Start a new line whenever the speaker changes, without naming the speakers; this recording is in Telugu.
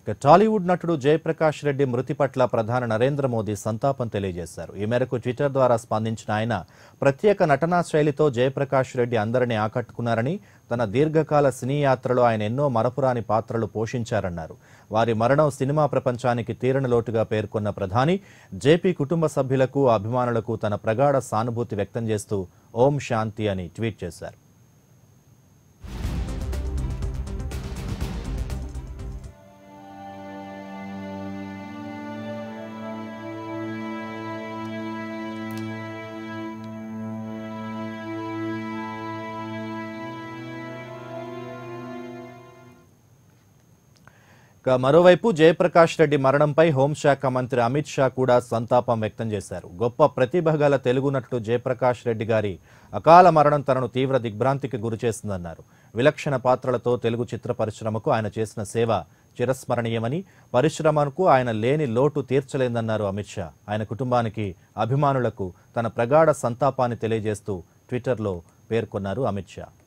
ఇక టాలీవుడ్ నటుడు జయప్రకాష్ రెడ్డి మృతి పట్ల ప్రధాని నరేంద్ర మోదీ సంతాపం తెలియజేశారు ఈ మేరకు ట్విట్టర్ ద్వారా స్పందించిన ఆయన ప్రత్యేక నటనా శైలితో జయప్రకాష్ రెడ్డి అందరినీ ఆకట్టుకున్నారని తన దీర్ఘకాల సినీ యాత్రలో ఆయన ఎన్నో మరపురాని పాత్రలు పోషించారన్నారు వారి మరణం సినిమా ప్రపంచానికి తీరని లోటుగా పేర్కొన్న ప్రధాని జేపీ కుటుంబ సభ్యులకు అభిమానులకు తన ప్రగాఢ సానుభూతి వ్యక్తం చేస్తూ ఓం శాంతి అని ట్వీట్ చేశారు ఇక మరోవైపు జయప్రకాష్ రెడ్డి మరణంపై హోంశాఖ మంత్రి అమిత్ షా కూడా సంతాపం వ్యక్తం చేశారు గొప్ప ప్రతిభ గల తెలుగు నటుడు జయప్రకాష్ రెడ్డి గారి అకాల మరణం తనను తీవ్ర దిగ్భ్రాంతికి గురిచేసిందన్నారు విలక్షణ పాత్రలతో తెలుగు చిత్ర పరిశ్రమకు ఆయన చేసిన సేవ చిరస్మరణీయమని పరిశ్రమకు ఆయన లేని లోటు తీర్చలేదన్నారు అమిత్ షా ఆయన కుటుంబానికి అభిమానులకు తన ప్రగాఢ సంతాపాన్ని తెలియజేస్తూ ట్విట్టర్లో పేర్కొన్నారు అమిత్ షా